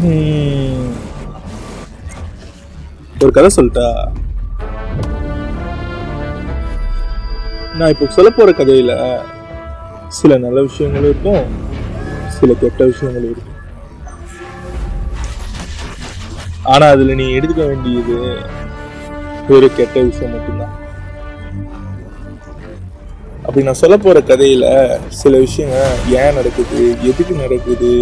ம். ஒரு கதை சொல்லிட்டா நான் இப்போ சொல்ல போற கதையில சில நல்ல விஷயங்களும் இருக்கும் சில கெட்ட விஷயங்களும் இருக்கும் ஆனா அதுல நீ எடுத்துக்க வேண்டியது ஒரு கெட்ட விஷயம் மட்டும்தான் அப்படி நான் சொல்ல போற கதையில சில விஷயங்க ஏன் நடக்குது எதுக்கு நடக்குது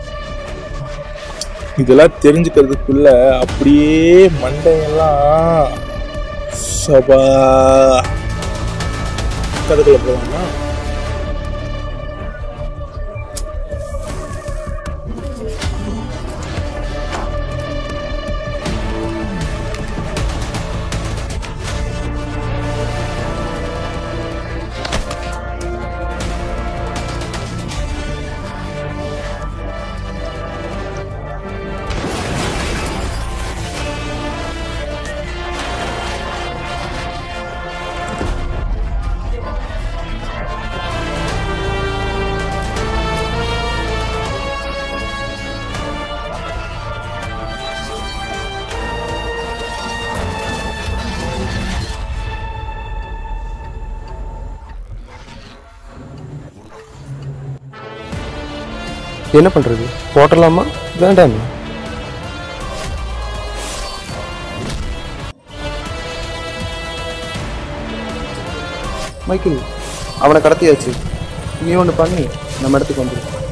இதெல்லாம் தெரிஞ்சுக்கிறதுக்குள்ள அப்படியே மண்டையெல்லாம் சபா கதைக்குள்ள போவாமா என்ன பண்ணுறது போட்டலாமா வேண்டாமா மைக்கேல் அவனை கடத்தியாச்சு நீ ஒன்று பண்ணி நம்ம இடத்துக்கு வந்துடும்